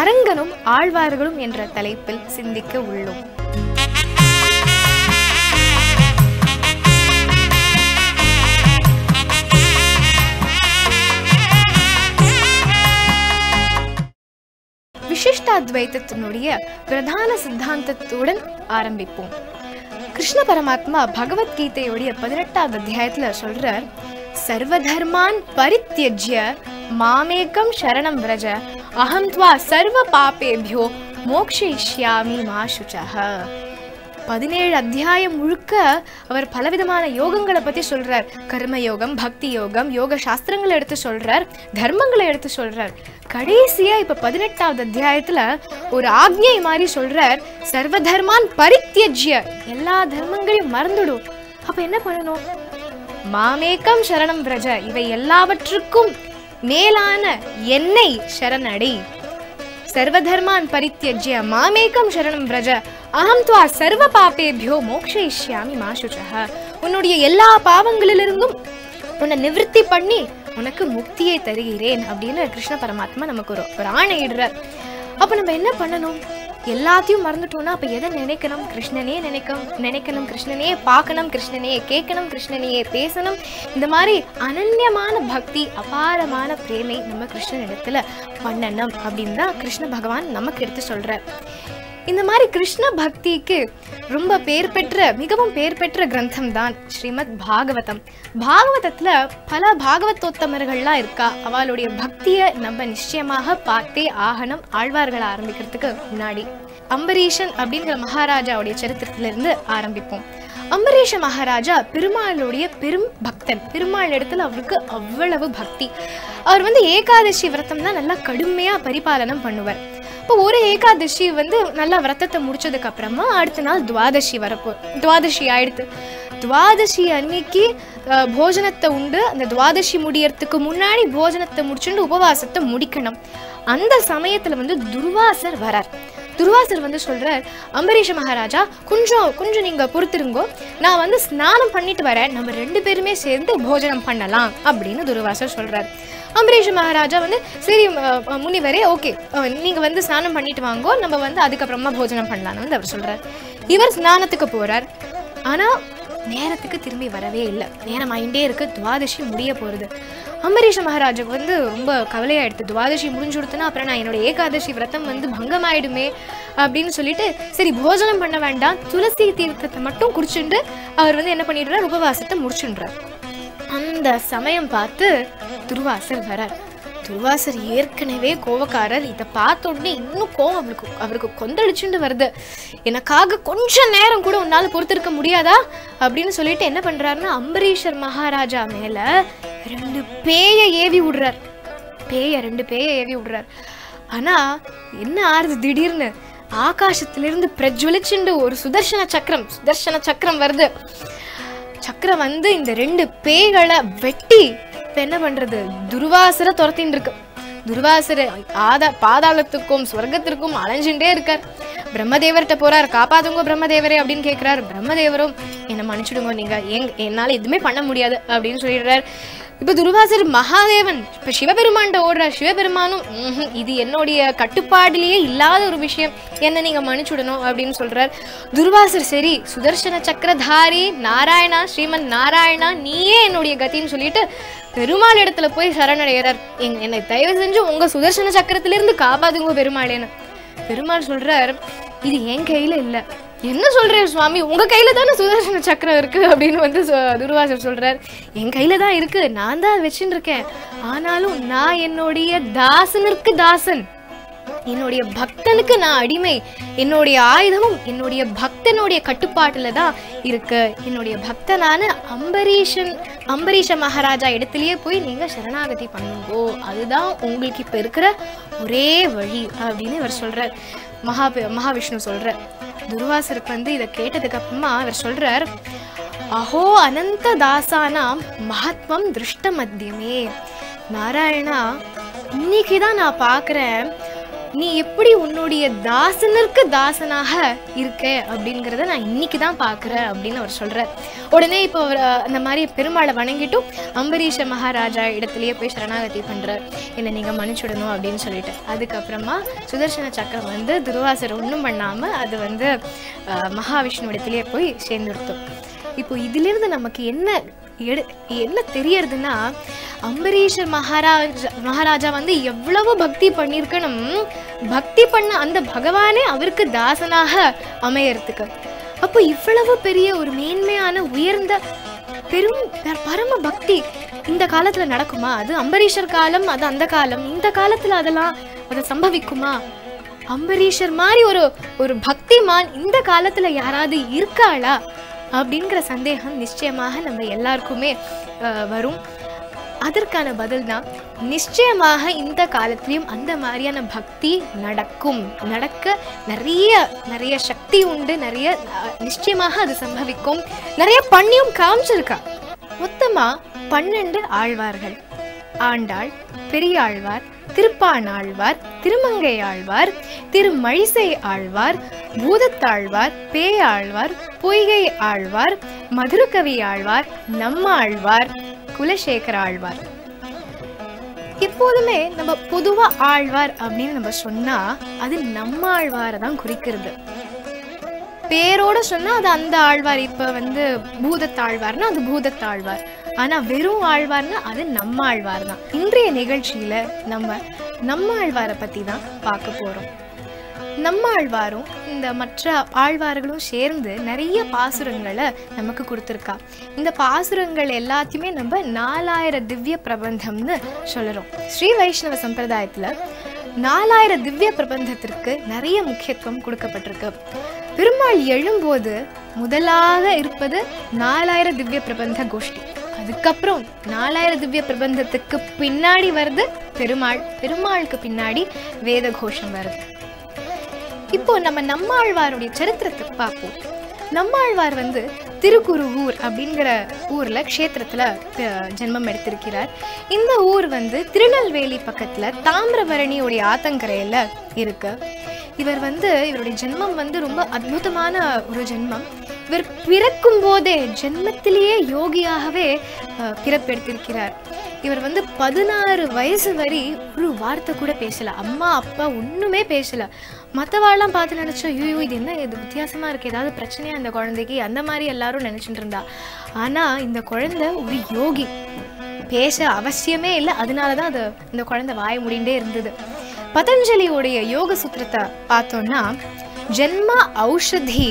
அரங்கனும் ஆழ்வார்களும் என்ற தலைப்பில் சிந்திக்க உள்ளோம் விசிஷ்டாத்வைத்தத்தினுடைய பிரதான சித்தாந்தத்துடன் ஆரம்பிப்போம் கிருஷ்ண பரமாத்மா பகவத்கீதையுடைய பதினெட்டாவது அத்தியாயத்துல சொல்றார் சர்வதர்மான் பரித்தியஜ்ய மாமேகம் சரணம் விரஜ அகம் துவா சர்வ பாபேபியோ மோக்ஷயிஷ்யாமி மா சுச்சஹ பதினேழு அத்தியாயம் முழுக்க அவர் பலவிதமான யோகங்களை பத்தி சொல்றார் கர்ம யோகம் பக்தி யோகம் யோக சாஸ்திரங்களை எடுத்து சொல்றார் தர்மங்களை எடுத்து சொல்றார் கடைசியா இப்ப பதினெட்டாவது அத்தியாயத்துல ஒரு ஆக்ஞை மாதிரி சொல்றார் சர்வ தர்மான் பரித்தியஜ்ய எல்லா தர்மங்களையும் மறந்துடும் அப்ப என்ன பண்ணணும் மாமேக்கம் சரணம் பிரஜ இவை எல்லாவற்றுக்கும் மேலான என்னை சரணடை சர்வதர்மான் பரித்தியஜ்ய மாமேகம் சரணம் பிரஜ அகம் துவா சர்வ பாபேபியோ மோக்ஷயிஷ்யாமி மாசுச்சஹ உன்னுடைய எல்லா பாவங்களிலிருந்தும் உன்னை நிவிருத்தி பண்ணி உனக்கு முக்தியை தருகிறேன் அப்படின்னு கிருஷ்ண பரமாத்மா நமக்கு ஒரு ஒரு ஆணையிடுறார் அப்ப நம்ம என்ன பண்ணணும் எல்லாத்தையும் மறந்துட்டோம்னா அப்ப எதை நினைக்கணும் கிருஷ்ணனே நினைக்கணும் நினைக்கணும் கிருஷ்ணனே பார்க்கணும் கிருஷ்ணனே கேட்கணும் கிருஷ்ணனையே பேசணும் இந்த மாதிரி அனன்யமான பக்தி அபாரமான பிரேமை நம்ம கிருஷ்ணனிடத்துல பண்ணணும் அப்படின்னு தான் கிருஷ்ண பகவான் நமக்கு எடுத்து சொல்றார் இந்த மாதிரி கிருஷ்ண பக்திக்கு ரொம்ப பேர் பெற்ற மிகவும் பேர் பெற்ற கிரந்தம் தான் ஸ்ரீமத் பாகவதம் பாகவதத்துல பல பாகவத்தோத்தமர்கள்லாம் இருக்கா அவளுடைய பக்தியை நம்ம நிச்சயமாக பார்த்தே ஆகணும் ஆழ்வார்களை ஆரம்பிக்கிறதுக்கு முன்னாடி அம்பரீஷன் அப்படிங்கிற மகாராஜாவுடைய சரித்திரத்திலிருந்து ஆரம்பிப்போம் அம்பரீஷ மகாராஜா பெருமாளுடைய பெரும் பக்தன் பெருமாள் இடத்துல அவருக்கு அவ்வளவு பக்தி அவர் வந்து ஏகாதசி விரதம் தான் நல்லா கடுமையா பரிபாலனம் பண்ணுவார் இப்போ ஒரு ஏகாதசி வந்து நல்லா விரதத்தை முடிச்சதுக்கு அப்புறமா அடுத்த நாள் துவாதசி வரப்போ துவாதசி ஆயிடுத்து துவாதசி அன்னைக்கு அஹ், போஜனத்தை உண்டு அந்த துவாதசி முடியறதுக்கு முன்னாடி போஜனத்தை முடிச்சுட்டு உபவாசத்தை முடிக்கணும் அந்த சமயத்துல வந்து துர்வாசர் வரார் துர்வாசர் வந்து சொல்றார் அம்பரீஷ மகாராஜா கொஞ்சம் கொஞ்சம் நீங்க பொறுத்திருங்கோ நான் வந்து ஸ்நானம் பண்ணிட்டு வரேன் நம்ம ரெண்டு பேருமே சேர்ந்து போஜனம் பண்ணலாம் அப்படின்னு துர்வாசர் சொல்றார் அம்பரீஷ மகாராஜா வந்து சரி அஹ், அஹ், முனிவரே ஓகே நீங்க வந்து ஸ்நானம் பண்ணிட்டு வாங்கோ நம்ம வந்து அதுக்கப்புறமா போஜனம் பண்ணலாம்னு வந்து அவர் சொல்றார் இவர் ஸ்நானத்துக்கு போறார் ஆனா நேரத்துக்கு திரும்பி வரவே இல்லை நேரம் ஆயிண்டே இருக்கு துவாதசி முடிய போறது அம்பரீஷ மகாராஜுக்கு வந்து ரொம்ப கவலையாயிடுது துவாதசி முடிஞ்சு கொடுத்தனா அப்புறம் நான் என்னோட ஏகாதசி விரதம் வந்து பங்கமாயிடுமே அப்படின்னு சொல்லிட்டு சரி போஜனம் பண்ண வேண்டாம் துளசி தீர்த்தத்தை மட்டும் குடிச்சுட்டு அவர் வந்து என்ன பண்ணிடுறார் உபவாசத்தை முடிச்சுன்றார் அந்த சமயம் பார்த்து துர்வாசர் வரார் துர்வாசர் ஏற்கனவே கோவக்காரர் இதை பார்த்த உடனே இன்னும் கோவம் அவருக்கு அவருக்கு கொந்தளிச்சுண்டு வருது எனக்காக கொஞ்ச நேரம் கூட உன்னால பொறுத்திருக்க முடியாதா அப்படின்னு சொல்லிட்டு என்ன பண்றாருன்னா அம்பரீஷர் மகாராஜா மேல ரெண்டு பேயை ஏவி விடுறார் பேய ரெண்டு பேயை ஏவி விடுறார் ஆனா என்ன ஆறுது திடீர்னு ஆகாசத்திலிருந்து பிரஜ்வலிச்சுண்டு ஒரு சுதர்சன சக்கரம் சுதர்சன சக்கரம் வருது சக்கரம் வந்து இந்த ரெண்டு பேய்களை வெட்டி இப்ப என்ன பண்றது துர்வாசர துரத்தின்னு இருக்கு துர்வாசர ஆதா பாதாளத்துக்கும் ஸ்வர்க்கத்திற்கும் அலைஞ்சுட்டே இருக்கார் பிரம்மதேவர்கிட்ட போறார் காப்பாத்துங்க பிரம்மதேவரே அப்படின்னு கேட்கிறார் பிரம்மதேவரும் என்ன மன்னிச்சுடுங்க நீங்க எங் என்னால எதுவுமே பண்ண முடியாது அப்படின்னு சொல்லிடுறார் இப்ப துர்வாசர் மகாதேவன் இப்ப சிவபெருமான்கிட்ட ஓடுறார் சிவபெருமானும் "ம்ஹும், இது என்னுடைய கட்டுப்பாடிலேயே இல்லாத ஒரு விஷயம் என்ன நீங்க மன்னிச்சுடணும் அப்படின்னு சொல்றார் துர்வாசர் சரி சுதர்சன சக்கரதாரி நாராயணா ஸ்ரீமன் நாராயணா நீயே என்னுடைய கத்தின்னு சொல்லிட்டு பெருமாள் இடத்துல போய் சரணடைகிறார் எங் என்னை தயவு செஞ்சு உங்க சுதர்சன சக்கரத்திலிருந்து காப்பாத்துங்க பெருமாளேன்னு பெருமாள் சொல்றார் இது என் கையில இல்ல என்ன சொல்றேன் சுவாமி உங்க கையில தானே சுதர்சன சக்கரம் இருக்கு அப்படின்னு வந்து சொ- துர்வாசர் சொல்றார் என் கையில தான் இருக்கு நான் தான் வச்சுட்டு இருக்கேன் ஆனாலும் நான் என்னுடைய தாசனுக்கு தாசன் என்னுடைய பக்தனுக்கு நான் அடிமை என்னுடைய ஆயுதமும் என்னுடைய பக்தனுடைய கட்டுப்பாட்டுல தான் இருக்கு என்னுடைய பக்தனான அம்பரீஷன் அம்பரீஷ மகாராஜா இடத்துலயே போய் நீங்க சரணாகதி பண்ணுங்கோ அதுதான் உங்களுக்கு இப்ப இருக்கிற ஒரே வழி அப்படின்னு இவர் சொல்றார் மகா மகாவிஷ்ணு சொல்றார் துர்வாசருக்கு வந்து இதை கேட்டதுக்கு அப்புறமா அவர் சொல்றார் அஹோ அனந்த தாசானாம் மகாத்மம் திருஷ்ட மத்தியமே நாராயணா இன்னைக்கு தான் நான் பார்க்குறேன் நீ எப்படி உன்னுடைய தாசனருக்கு தாசனாக இருக்க அப்படிங்கிறத நான் இன்னைக்கு தான் பார்க்குறேன் அப்படின்னு அவர் சொல்கிறார் உடனே இப்போ அவர் அஹ், அந்த மாதிரி பெருமாளை வணங்கிட்டும் அம்பரீஷ மகாராஜா இடத்துலயே போய் சரணாகதி பண்ணுறார் என்னை நீங்கள் மன்னிச்சுடணும் அப்படின்னு சொல்லிட்டு அதுக்கப்புறமா சுதர்சன சக்கரம் வந்து துர்வாசர் ஒன்றும் பண்ணாமல் அது வந்து அஹ், மகாவிஷ்ணு இடத்துலயே போய் சேர்ந்துருத்தோம் இப்போ இதிலிருந்து நமக்கு என்ன எடு என்ன தெரியறதுன்னா அம்பரீஷர் மகாராஜா மகாராஜா வந்து எவ்வளவு பக்தி பண்ணியிருக்கணும் பக்தி பண்ண அந்த பகவானே அவருக்கு தாசனாக அமையறதுக்கு அப்போ இவ்வளவு பெரிய ஒரு மேன்மையான உயர்ந்த பெரும் ப- பரம பக்தி இந்த காலத்துல நடக்குமா அது அம்பரீஷர் காலம் அது அந்த காலம் இந்த காலத்துல அதெல்லாம் அது சம்பவிக்குமா அம்பரீஷர் மாதிரி ஒரு ஒரு பக்திமான் இந்த காலத்துல யாராவது இருக்காளா அப்படிங்கிற சந்தேகம் நிச்சயமாக நம்ம எல்லாருக்குமே அஹ், வரும் அதற்கான பதில் தான் நிச்சயமாக இந்த காலத்திலையும் அந்த மாதிரியான பக்தி நடக்கும் நடக்க நிறைய நிறைய சக்தி உண்டு நிறைய அஹ், நிச்சயமாக அது சம்பவிக்கும் நிறைய பண்ணியும் காமிச்சிருக்கா மொத்தமா பன்னெண்டு ஆழ்வார்கள் ஆண்டாள் பெரியாழ்வார் திருப்பானாழ்வார் திருமங்கை ஆழ்வார் திருமழிசை ஆழ்வார் பூதத்தாழ்வார் பேயாழ்வார் பொய்கை ஆழ்வார் மதுரகவி ஆழ்வார் நம்மாழ்வார் குலசேகர ஆழ்வார் எப்போதுமே நம்ம பொதுவா ஆழ்வார் அப்படின்னு நம்ம சொன்னா அது நம்ம ஆழ்வாரை தான் குறிக்கிறது பேரோட சொன்னா அது அந்த ஆழ்வார் இப்ப வந்து பூதத்தாழ்வார்னா அது பூதத்தாழ்வார் ஆனா வெறும் ஆழ்வார்னா அது நம்ம ஆழ்வார் தான் இன்றைய நிகழ்ச்சியில நம்ம நம்ம ஆழ்வாரை பத்தி தான் பார்க்க போறோம் நம்ம ஆழ்வாரும் இந்த மற்ற ஆழ்வார்களும் சேர்ந்து நிறைய பாசுரங்களை நமக்கு கொடுத்துருக்கா இந்த பாசுரங்கள் எல்லாத்தையுமே நம்ம நாலாயிரம் திவ்ய பிரபந்தம்னு சொல்லுறோம் ஸ்ரீ வைஷ்ணவ சம்பிரதாயத்துல நாலாயிரம் திவ்ய பிரபந்தத்திற்கு நிறைய முக்கியத்துவம் கொடுக்கப்பட்டிருக்கு பெருமாள் எழும்போது முதலாக இருப்பது நாலாயிரம் திவ்ய பிரபந்த கோஷ்டி அதுக்கப்புறம் நாலாயிரம் திவ்ய பிரபந்தத்துக்கு பின்னாடி வருது பெருமாள் பெருமாளுக்கு பின்னாடி வேத கோஷம் வருது இப்போ நம்ம நம்மாழ்வாருடைய சரித்திரத்தை பார்ப்போம் நம்மாழ்வார் வந்து திருக்குருவூர் அப்படிங்கிற ஊர்ல க்ஷேத்திரத்துல அஹ், ஜென்மம் எடுத்திருக்கிறார் இந்த ஊர் வந்து திருநெல்வேலி பக்கத்துல தாமிரபரணியோடைய ஆத்தங்கரையில இருக்கு இவர் வந்து இவருடைய ஜென்மம் வந்து ரொம்ப அற்புதமான ஒரு ஜென்மம் இவர் பிறக்கும் போதே ஜென்மத்திலேயே யோகியாகவே அஹ், பிறப்பெடுத்திருக்கிறார் இவர் வந்து பதினாறு வயசு வரை ஒரு வார்த்தை கூட பேசல அம்மா அப்பா ஒண்ணுமே பேசல மற்றவாள்லாம் பார்த்து நினைச்சா ஐயோ இது என்ன இது வித்தியாசமா இருக்கு ஏதாவது பிரச்சனையா இந்த குழந்தைக்கு அந்த மாதிரி எல்லாரும் நினைச்சிட்டு இருந்தா ஆனா இந்த குழந்தை ஒரு யோகி பேச அவசியமே இல்லை அதனால தான் அது இந்த குழந்தை வாய முடிண்டே இருந்தது பதஞ்சலியோடைய யோக சூத்திரத்தை பார்த்தோம்னா ஜென்ம ஔஷதி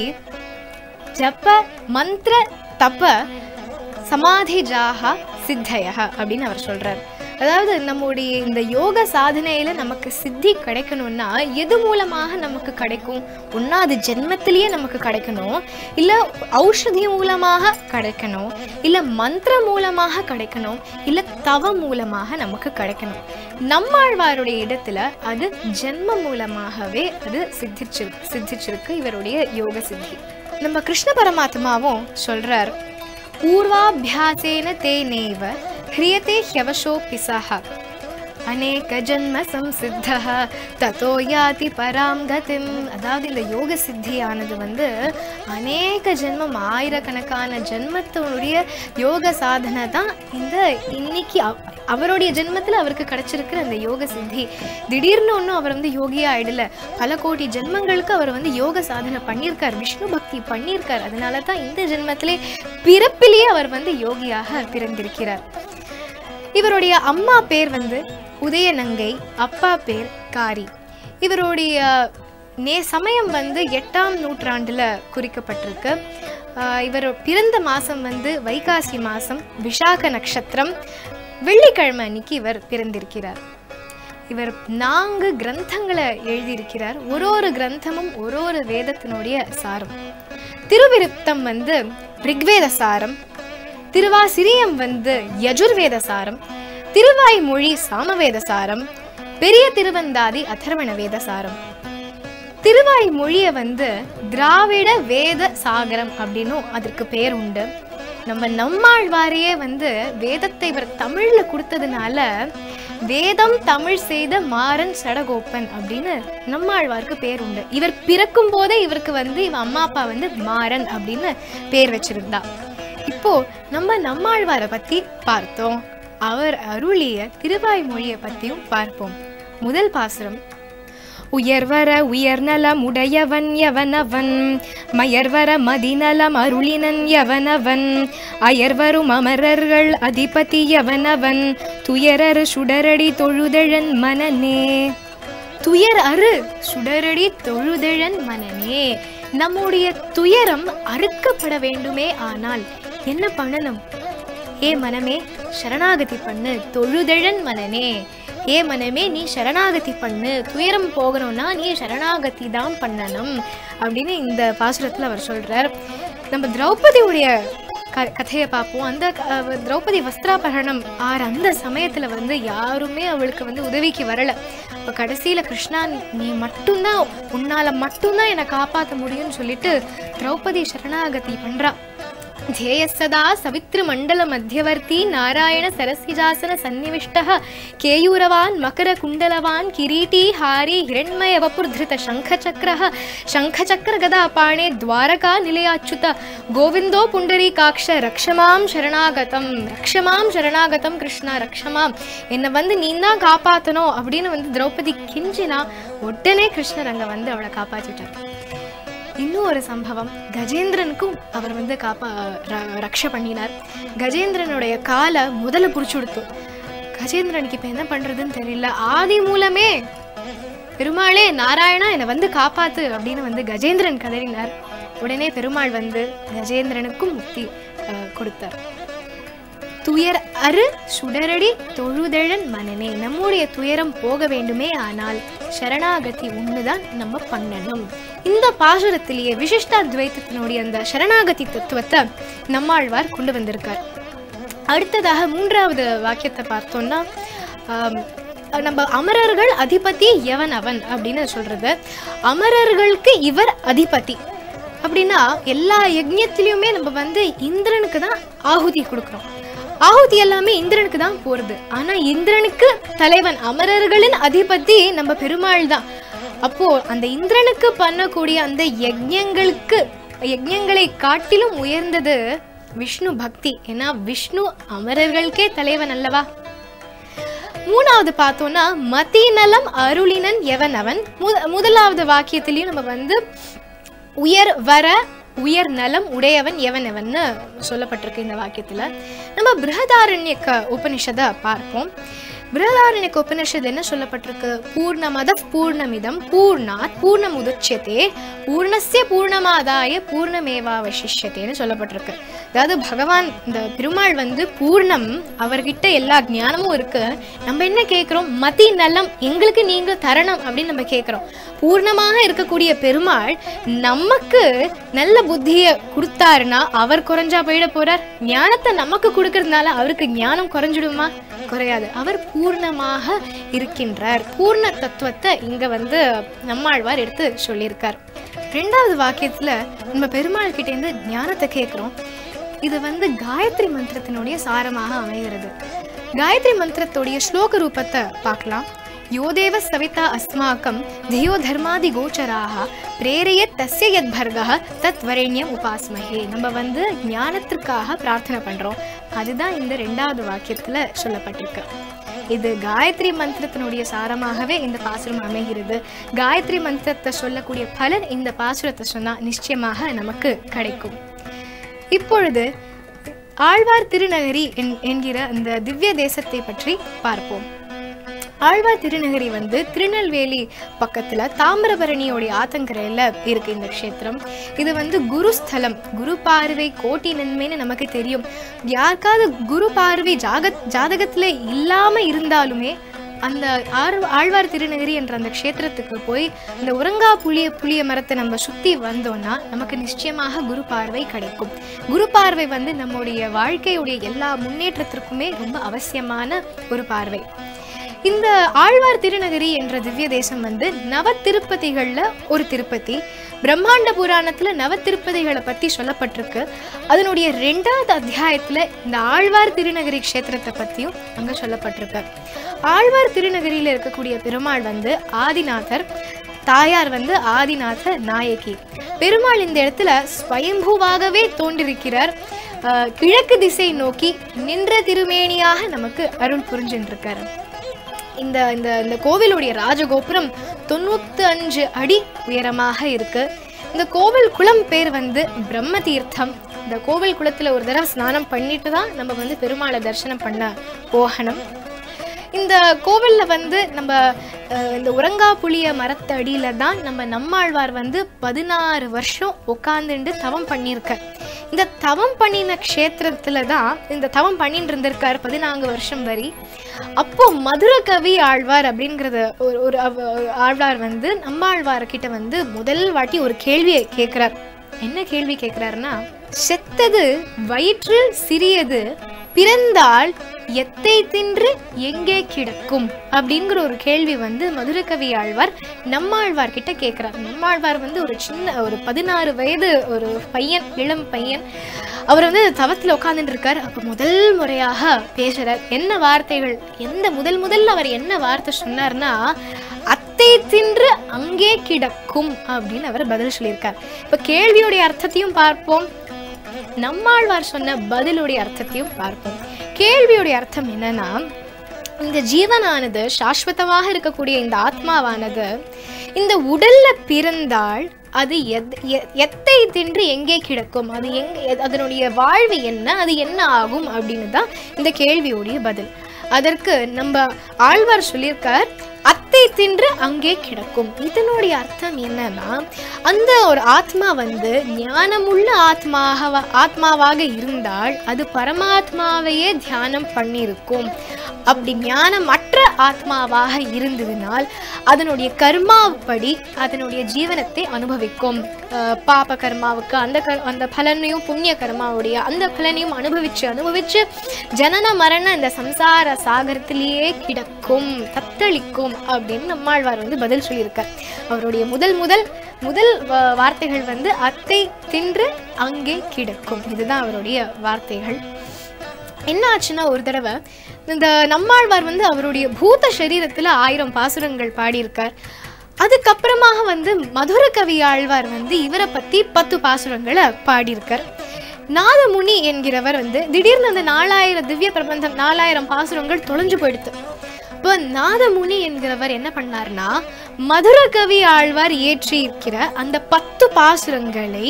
ஜப மந்திர தப சமாதி ஜாஹா சித்தய அப்படின்னு அவர் சொல்றார் அதாவது நம்முடைய இந்த யோக சாதனையில நமக்கு சித்தி கிடைக்கணும்னா எது மூலமாக நமக்கு கிடைக்கும் ஒன்னா அது ஜென்மத்திலேயே நமக்கு கிடைக்கணும் இல்ல ஔஷதி மூலமாக கிடைக்கணும் இல்ல மந்திர மூலமாக கிடைக்கணும் இல்ல தவ மூலமாக நமக்கு கிடைக்கணும் நம்மாழ்வாருடைய இடத்துல அது ஜென்ம மூலமாகவே அது சித்திச்சு சித்திச்சிருக்கு இவருடைய யோக சித்தி நம்ம கிருஷ்ண பரமாத்மாவும் சொல்றார் பூர்வாபியாசேன தேனேவ ஹிரியதே ஹ்யவசோऽपि சஹ அநேக ஜன்ம சம்சித்தः ததோ யாதி பராம் கதிம் அதாவது இந்த யோக சித்தியானது வந்து அநேக ஜென்மம் ஆயிரக்கணக்கான ஜென்மத்தினுடைய யோக சாதனை தான் இந்த இன்னைக்கு அவ- அவருடைய ஜென்மத்தில் அவருக்கு கிடைச்சிருக்கிற அந்த யோக சித்தி திடீர்னு ஒன்றும் அவர் வந்து யோகியா ஆயிடல பல கோடி ஜென்மங்களுக்கு அவர் வந்து யோக சாதனை பண்ணியிருக்கார் விஷ்ணு பக்தி பண்ணியிருக்கார் அதனால தான் இந்த ஜென்மத்திலே பிறப்பிலேயே அவர் வந்து யோகியாக பிறந்திருக்கிறார் இவருடைய அம்மா பேர் வந்து உதயநங்கை அப்பா பேர் காரி இவருடைய நே சமயம் வந்து எட்டாம் நூற்றாண்டில் குறிக்கப்பட்டிருக்கு ஆஹ் இவர் பிறந்த மாதம் வந்து வைகாசி மாதம் விஷாக நட்சத்திரம் வெள்ளிக்கிழமை அன்னைக்கு இவர் பிறந்திருக்கிறார் இவர் நான்கு கிரந்தங்களை எழுதியிருக்கிறார் ஒரு ஒரு கிரந்தமும் ஒரு ஒரு வேதத்தினுடைய சாரம் திருவிருத்தம் வந்து ரிக்வேத சாரம் திருவாசிரியம் வந்து யஜுர்வேத சாரம் திருவாய்மொழி சாமவேத சாரம் பெரிய திருவந்தாதி அதர்வண வேத சாரம் திருவாய்மொழியை வந்து திராவிட வேத சாகரம் அப்படின்னும் அதற்கு பேர் உண்டு நம்ம நம்மாழ்வாரையே வந்து வேதத்தை இவர் தமிழ்ல கொடுத்ததுனால வேதம் தமிழ் செய்த மாறன் சடகோப்பன் அப்படின்னு நம்மாழ்வாருக்கு பேர் உண்டு இவர் பிறக்கும் போதே இவருக்கு வந்து இவன் அம்மா அப்பா வந்து மாறன் அப்படின்னு பேர் வச்சிருந்தா இப்போ நம்ம நம்மாழ்வாரை பத்தி பார்த்தோம் அவர் அருளிய திருவாய்மொழியை பத்தியும் பார்ப்போம் முதல் பாசுரம் உயர்வர உயர்நலம் உடையவன் எவனவன் மயர்வர மதிநலம் அருளினன் எவனவன் அயர்வரும் அமரர்கள் அதிபதி எவனவன் துயரரு சுடரடி தொழுதழன் மனநே துயர் அரு சுடரடி தொழுதழன் மனநே நம்முடைய துயரம் அறுக்கப்பட வேண்டுமே ஆனால் என்ன பண்ணணும் ஏ மனமே சரணாகதி பண்ணு தொழுதழன் மனனே ஏ மனமே நீ சரணாகதி பண்ணு துயரம் போகணும்னா நீ சரணாகதி தான் பண்ணணும் அப்படின்னு இந்த பாசுரத்தில் அவர் சொல்றார் நம்ம திரௌபதியுடைய க கதையை பார்ப்போம் அந்த க- அவ திரௌபதி வஸ்திராபரணம் ஆற அந்த சமயத்துல வந்து யாருமே அவளுக்கு வந்து உதவிக்கு வரல இப்போ கடைசியில கிருஷ்ணா நீ மட்டும்தான் உன்னால மட்டும்தான் என்னை காப்பாற்ற முடியும்னு சொல்லிட்டு திரௌபதி சரணாகதி பண்றா ध्येयः सवितृ मण्डल मध्यवर्ती नारायण सरसिजासन सन्निविष्टः केयूरवान् मकरकुण्डलवान् किरीटी हारी हिरण्मय वपुर्धृत शङ्खचक्रः शङ्खचक्रगदापाणे द्वारका निलयाच्युत गोविन्दो पुण्डरीकाक्ष रक्षमां शरणागतं ரக்ஷமாம் சரணாகதம் கிருஷ்ணா ரக்ஷமாம் என்னை வந்து நீ தான் காப்பாற்றணும் அப்படின்னு வந்து திரௌபதி கெஞ்சினா உடனே கிருஷ்ணர் அங்கே வந்து அவளை காப்பாற்றிட்டார் இன்னும் ஒரு சம்பவம் கஜேந்திரனுக்கும் அவர் வந்து காப்பா ர- ரக்ஷ பண்ணினார் கஜேந்திரனுடைய காலை முதல்ல பிடிச்சி கொடுத்தோம் கஜேந்திரனுக்கு இப்போ என்ன பண்ணுறதுன்னு தெரியல ஆதி மூலமே பெருமாளே நாராயணா என்னை வந்து காப்பாத்து அப்படின்னு வந்து கஜேந்திரன் கதறினார் உடனே பெருமாள் வந்து கஜேந்திரனுக்கும் முக்தி அஹ், கொடுத்தார் துயர் அரு சுடரடி தொழுதழன் மனனே நம்முடைய துயரம் போக வேண்டுமே ஆனால் சரணாகதி ஒண்ணுதான் நம்ம பண்ணணும் இந்த பாசுரத்திலேயே விசிஷ்டாத்வைத்தத்தினுடைய அந்த சரணாகதி தத்துவத்தை நம்மாழ்வார் கொண்டு வந்திருக்கார் அடுத்ததாக மூன்றாவது வாக்கியத்தை பார்த்தோம்னா ஆம், நம்ம அமரர்கள் அதிபதி எவன் அவன் அப்படின்னு சொல்றது அமரர்களுக்கு இவர் அதிபதி அப்படின்னா எல்லா யஜ்ஞத்திலையுமே நம்ம வந்து இந்திரனுக்கு தான் ஆகுதி கொடுக்குறோம் ஆகுதி எல்லாமே இந்திரனுக்கு தான் போறது ஆனா இந்திரனுக்கு தலைவன் அமரர்களின் அதிபதி நம்ம பெருமாள் தான் அப்போ அந்த இந்திரனுக்கு பண்ணக்கூடிய அந்த யஜ்ஞங்களுக்கு யஜ்ஞங்களை காட்டிலும் உயர்ந்தது விஷ்ணு பக்தி ஏன்னா விஷ்ணு அமரர்களுக்கே தலைவன் அல்லவா மூணாவது பார்த்தோம்னா மதி நலம் அருளினன் எவன் அவன் முத- முதலாவது வாக்கியத்திலையும் நம்ம வந்து உயர் வர உயர் நலம் உடையவன் எவன் எவன்னு சொல்லப்பட்டிருக்கு இந்த வாக்கியத்துல நம்ம பிருகதாரண்யக்க உபனிஷதை பார்ப்போம் பிருகதாரண்யக்க உபனிஷத் என்ன சொல்லப்பட்டிருக்கு பூர்ணமத பூர்ணமிதம் பூர்ணாத் பூர்ணம் உதுச்சியத்தே பூர்ணஸ்ய பூர்ணமாதாய பூர்ணமேவாவசிஷ்யத்தேன்னு சொல்லப்பட்டிருக்கு அதாவது பகவான் இந்த பெருமாள் வந்து பூர்ணம் அவர்கிட்ட எல்லா ஞானமும் இருக்கு நம்ம என்ன கேட்குறோம் மதி நலம் எங்களுக்கு நீங்க தரணும் அப்படின்னு நம்ம கேட்குறோம் பூர்ணமாக இருக்கக்கூடிய பெருமாள் நமக்கு நல்ல புத்தியை கொடுத்தாருன்னா அவர் குறைஞ்சா போயிட போறார் ஞானத்தை நமக்கு கொடுக்கறதுனால அவருக்கு ஞானம் குறைஞ்சிடுமா குறையாது அவர் பூர்ணமாக இருக்கின்றார் பூர்ண தத்துவத்தை இங்க வந்து நம்மாழ்வார் எடுத்து சொல்லியிருக்கார் ரெண்டாவது வாக்கியத்துல நம்ம பெருமாள் கிட்ட இருந்து ஞானத்தை கேட்குறோம் இது வந்து காயத்ரி மந்திரத்தினுடைய சாரமாக அமைகிறது காயத்ரி மந்திரத்துடைய ஸ்லோக ரூபத்தை பார்க்கலாம் யோதேவ சவிதா அஸ்மாக்கம் தியோ தர்மாதி கோச்சராக பிரேரைய தஸ்ய யத் பர்கः தத் வரேண்யம் உபாஸ்மஹே நம்ம வந்து ஞானத்திற்காக பிரார்த்தனை பண்றோம் அதுதான் இந்த ரெண்டாவது வாக்கியத்துல சொல்லப்பட்டிருக்கு இது காயத்ரி மந்திரத்தினுடைய சாரமாகவே இந்த பாசுரம் அமைகிறது காயத்ரி மந்திரத்தை சொல்லக்கூடிய பலன் இந்த பாசுரத்தை சொன்னா நிச்சயமாக நமக்கு கிடைக்கும் இப்பொழுது ஆழ்வார் திருநகரி என்- என்கிற அந்த திவ்ய தேசத்தை பற்றி பார்ப்போம் ஆழ்வார் திருநகரி வந்து திருநெல்வேலி பக்கத்துல தாமிரபரணியோடைய ஆத்தங்கரையில இருக்கு இந்த க்ஷேத்திரம் இது வந்து குருஸ்தலம் குரு பார்வை கோட்டி நன்மைன்னு நமக்கு தெரியும் யாருக்காவது குரு பார்வை ஜாக ஜாதகத்துல இல்லாம இருந்தாலுமே அந்த ஆர் ஆழ்வார் திருநகரி என்ற அந்த க்ஷேத்திரத்துக்கு போய் இந்த உறங்கா புளிய புளிய மரத்தை நம்ம சுத்தி வந்தோம்னா நமக்கு நிச்சயமாக குரு பார்வை கிடைக்கும் குரு பார்வை வந்து நம்முடைய வாழ்க்கையுடைய எல்லா முன்னேற்றத்திற்குமே ரொம்ப அவசியமான ஒரு பார்வை இந்த ஆழ்வார் திருநகரி என்ற திவ்ய தேசம் வந்து நவ திருப்பதிகள்ல ஒரு திருப்பதி பிரம்மாண்ட புராணத்துல நவ திருப்பதிகளை பத்தி சொல்லப்பட்டிருக்கு அதனுடைய ரெண்டாவது அத்தியாயத்துல இந்த ஆழ்வார் திருநகரி க்ஷேத்திரத்தை பத்தியும் அங்க சொல்லப்பட்டிருக்கு ஆழ்வார் திருநகரியில இருக்கக்கூடிய பெருமாள் வந்து ஆதிநாதர் தாயார் வந்து ஆதிநாத நாயகி பெருமாள் இந்த இடத்துல ஸ்வயம்பூவாகவே தோன்றிருக்கிறார் அஹ், கிழக்கு திசை நோக்கி நின்ற திருமேனியாக நமக்கு அருள் புரிஞ்சுட்டு இருக்காரு இந்த இந்த இந்த கோவிலுடைய ராஜகோபுரம் தொண்ணூத்தி அஞ்சு அடி உயரமாக இருக்கு இந்த கோவில் குளம் பேர் வந்து பிரம்ம தீர்த்தம் இந்த கோவில் குளத்துல ஒரு தடவை ஸ்நானம் பண்ணிட்டு தான் நம்ம வந்து பெருமாளை தரிசனம் பண்ண போகணும் இந்த கோவில்ல வந்து நம்ம அஹ், இந்த உறங்கா புளிய மரத்து அடியில தான் நம்ம நம்மாழ்வார் வந்து பதினாறு வருஷம் உட்காந்துண்டு தவம் பண்ணியிருக்க இந்த தவம் பண்ணின க்ஷேத்திரத்துல தான் இந்த தவம் பண்ணிட்டு இருந்திருக்கார் பதினான்கு வருஷம் வரை அப்போ மதுர கவி ஆழ்வார் அப்படிங்கிறத ஒரு ஒரு அவ- ஆழ்வார் வந்து நம்மாழ்வார் கிட்ட வந்து முதல் வாட்டி ஒரு கேள்வியை கேட்கிறார் என்ன கேள்வி கேட்கிறாருன்னா செத்தது வயிற்றில் சிறியது பிறந்தால் எத்தை தின்று எங்கே கிடக்கும் அப்படிங்கிற ஒரு கேள்வி வந்து மதுரகவி ஆழ்வார் நம்மாழ்வார் கிட்ட கேட்கிறார் நம்மாழ்வார் வந்து ஒரு சின்ன ஒரு பதினாறு வயது ஒரு பையன் இளம் பையன் அவர் வந்து தவத்தில் உட்கார்ந்துட்டு இருக்கார் அப்போ முதல் முறையாக பேசுறார் என்ன வார்த்தைகள் எந்த முதல் முதல்ல அவர் என்ன வார்த்தை சொன்னார்னா அத்தை தின்று அங்கே கிடக்கும் அப்படின்னு அவர் பதில் சொல்லியிருக்கார் இப்போ கேள்வியுடைய அர்த்தத்தையும் பார்ப்போம் நம்மாழ்வார் சொன்ன பதிலுடைய அர்த்தத்தையும் பார்ப்போம் கேள்வியுடைய அர்த்தம் என்னன்னா இந்த ஜீவனானது சாஸ்வதமாக இருக்கக்கூடிய இந்த ஆத்மாவானது இந்த உடல்ல பிறந்தால் அது எத் எ- எத்தை தின்று எங்கே கிடக்கும் அது எங்க எ- அதனுடைய வாழ்வு என்ன அது என்ன ஆகும் அப்படின்னு தான் இந்த கேள்வியுடைய பதில் அதற்கு நம்ம ஆழ்வார் சொல்லியிருக்கார் அத்தை தின்று அங்கே கிடக்கும் இதனுடைய அர்த்தம் என்னன்னா அந்த ஒரு ஆத்மா வந்து ஞானமுள்ள ஆத்மாக ஆத்மாவாக இருந்தால் அது பரமாத்மாவையே தியானம் பண்ணியிருக்கும் அப்படி ஞானமற்ற ஆத்மாவாக இருந்ததினால் அதனுடைய கர்மாவுப்படி அதனுடைய ஜீவனத்தை அனுபவிக்கும் அஹ் பாப கர்மாவுக்கு அந்த க அந்த பலனையும் புண்ணிய கர்மாவுடைய அந்த பலனையும் அனுபவிச்சு அனுபவிச்சு ஜனன மரண இந்த சம்சார சாகரத்திலேயே கிடக்கும் தத்தளிக்கும் அப்படின்னு நம்மாழ்வார் வந்து பதில் சொல்லியிருக்கார் அவருடைய முதல் முதல் முதல் வ- வார்த்தைகள் வந்து அத்தை தின்று அங்கே கிடக்கும் இதுதான் அவருடைய வார்த்தைகள் என்ன ஆச்சுன்னா ஒரு தடவை இந்த நம்மாழ்வார் வந்து அவருடைய பூத சரீரத்துல ஆயிரம் பாசுரங்கள் பாடியிருக்கார் அதுக்கப்புறமாக வந்து மதுர கவி ஆழ்வார் வந்து இவரை பத்தி பத்து பாசுரங்களை பாடியிருக்கார் நாதமுனி என்கிறவர் வந்து திடீர்னு அந்த நாலாயிரம் திவ்ய பிரபந்தம் நாலாயிரம் பாசுரங்கள் தொலைஞ்சு போயிடுது இப்போ நாதமுனி என்கிறவர் என்ன பண்ணார்னா மதுர கவி ஆழ்வார் இயற்றி இருக்கிற அந்த பத்து பாசுரங்களை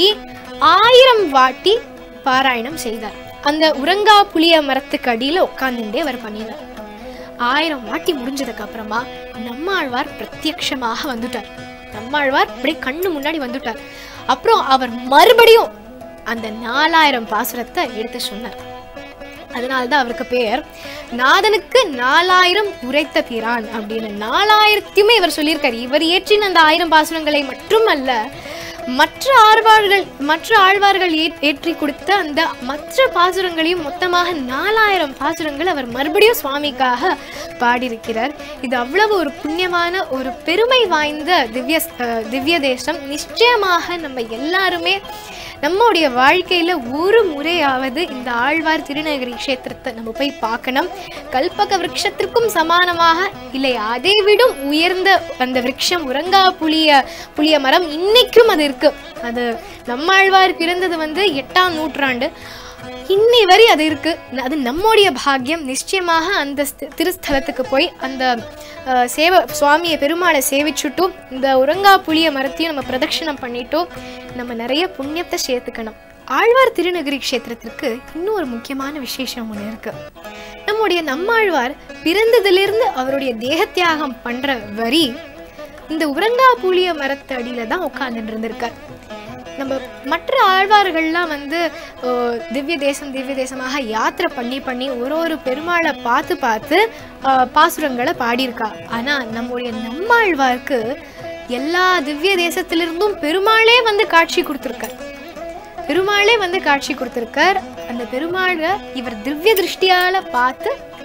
ஆயிரம் வாட்டி பாராயணம் செய்தார் அந்த உறங்கா புளிய மரத்துக்கு அடியில உட்கார்ந்துட்டே அவர் பண்ணினார் ஆயிரம் வாட்டி முடிஞ்சதுக்கு அப்புறமா நம்மாழ்வார் பிரத்யக்ஷமாக வந்துட்டார் நம்மாழ்வார் அப்படியே கண்ணு முன்னாடி வந்துட்டார் அப்புறம் அவர் மறுபடியும் அந்த நாலாயிரம் பாசுரத்தை எடுத்து சொன்னார் அதனால தான் அவருக்கு பெயர் நாதனுக்கு நாலாயிரம் உரைத்த பிரான் அப்படின்னு நாலாயிரத்தையுமே இவர் சொல்லியிருக்காரு இவர் ஏற்றின அந்த ஆயிரம் பாசுரங்களை மட்டுமல்ல மற்ற ஆழ்வார்கள் மற்ற ஆழ்வார்கள் ஏ- ஏற்றி கொடுத்த அந்த மற்ற பாசுரங்களையும் மொத்தமாக நாலாயிரம் பாசுரங்கள் அவர் மறுபடியும் சுவாமிக்காக பாடியிருக்கிறார் இது அவ்வளவு ஒரு புண்ணியமான ஒரு பெருமை வாய்ந்த திவ்ய அஹ், திவ்ய தேசம் நிச்சயமாக நம்ம எல்லாருமே நம்முடைய வாழ்க்கையில ஒரு முறையாவது இந்த ஆழ்வார் திருநகரி க்ஷேத்திரத்தை நம்ம போய் பார்க்கணும் கல்பக விருட்சத்திற்கும் சமானமாக இல்லை அதை விடும் உயர்ந்த அந்த விருட்சம் உறங்கா புளிய புளிய மரம் இன்னைக்கும் அது இருக்கு அது நம்மாழ்வாருக்கு இருந்தது வந்து எட்டாம் நூற்றாண்டு இன்னி வரை அது இருக்கு ந- அது நம்முடைய பாக்கியம் நிச்சயமாக அந்த ஸ்த- திருஸ்தலத்துக்கு போய் அந்த அஹ், சேவ சுவாமியை பெருமாளை சேவிச்சுட்டும் இந்த உறங்கா புளிய மரத்தையும் நம்ம பிரதட்சணம் பண்ணிட்டோம் நம்ம நிறைய புண்ணியத்தை சேர்த்துக்கணும் ஆழ்வார் திருநகரி க்ஷேத்திரத்திற்கு இன்னும் ஒரு முக்கியமான விசேஷம் ஒன்று இருக்கு நம்முடைய நம்மாழ்வார் பிறந்ததிலிருந்து அவருடைய தேகத்தியாகம் பண்ற வரி இந்த உறங்கா புளிய மரத்து அடியில தான் உட்கார்ந்துட்டு இருந்திருக்கார் நம்ம மற்ற ஆழ்வார்கள்லாம் வந்து ஓ, திவ்ய தேசம் திவ்ய தேசமாக யாத்திரை பண்ணி பண்ணி ஒரு ஒரு பெருமாளை பார்த்து பார்த்து ஆ, பாசுரங்களை பாடியிருக்கா ஆனா நம்முடைய நம்மாழ்வார்க்கு எல்லா திவ்ய தேசத்திலிருந்தும் பெருமாளே வந்து காட்சி கொடுத்துருக்கார் பெருமாளே வந்து காட்சி கொடுத்துருக்கார் அந்த பெருமாளை இவர் திவ்ய திருஷ்டியால பார்த்து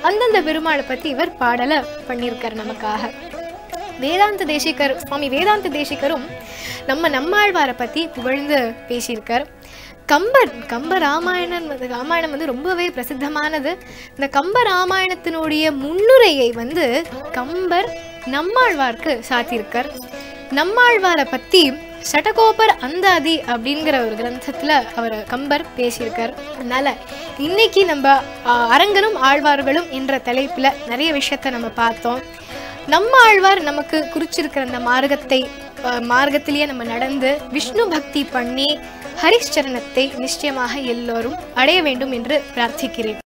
அந்தந்த பெருமாளை பற்றி இவர் பாடலை பண்ணியிருக்கார் நமக்காக வேதாந்த தேசிகர் சுவாமி வேதாந்த தேசிகரும் நம்ம நம்மாழ்வாரை பற்றி புகழ்ந்து பேசியிருக்கார் கம்பர் கம்ப ராமாயணம் வந்து ராமாயணம் வந்து ரொம்பவே பிரசித்தமானது இந்த கம்ப ராமாயணத்தினுடைய முன்னுரையை வந்து கம்பர் நம்மாழ்வார்க்கு சாத்தியிருக்கார் நம்மாழ்வாரை பற்றி சடகோபர் அந்தாதி அப்படிங்கிற ஒரு கிரந்தத்தில் அவர் கம்பர் பேசியிருக்கார் அதனால் இன்னைக்கு நம்ம ஆ, அரங்கனும் ஆழ்வார்களும் என்ற தலைப்பில் நிறைய விஷயத்தை நம்ம பார்த்தோம் நம்ம ஆழ்வார் நமக்கு குறிச்சிருக்கிற அந்த மார்க்கத்தை அஹ், மார்க்கத்திலேயே நம்ம நடந்து விஷ்ணு பக்தி பண்ணி ஹரிச்சரணத்தை நிச்சயமாக எல்லோரும் அடைய வேண்டும் என்று பிரார்த்திக்கிறேன்